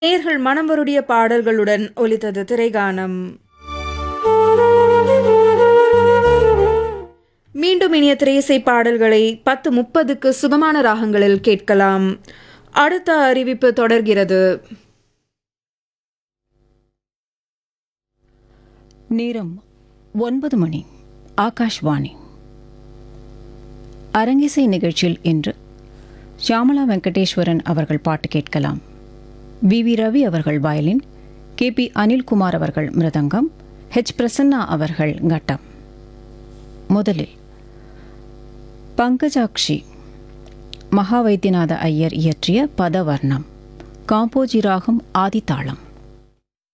நேர்கள் மனம்பருடைய பாடல்களுடன் ஒலித்தது திரைகானம் மீண்டும் இனிய திரையிசை பாடல்களை பத்து முப்பதுக்கு சுகமான ராகங்களில் கேட்கலாம் அடுத்த அறிவிப்பு தொடர்கிறது நேரம் ஒன்பது மணி ஆகாஷ்வாணி அரங்கிசை நிகழ்ச்சியில் இன்று ஷியாமலா வெங்கடேஸ்வரன் அவர்கள் பாட்டு கேட்கலாம் வி வி ரவி அவர்கள் வயலின் கே பி அனில்குமார் அவர்கள் மிருதங்கம் ஹெச் பிரசன்னா அவர்கள் கட்டம் முதலில் பங்கஜாக்ஷி மகாவைத்தியநாத ஐயர் இயற்றிய பதவர்ணம் காம்போஜி ராகம் ஆதித்தாளம்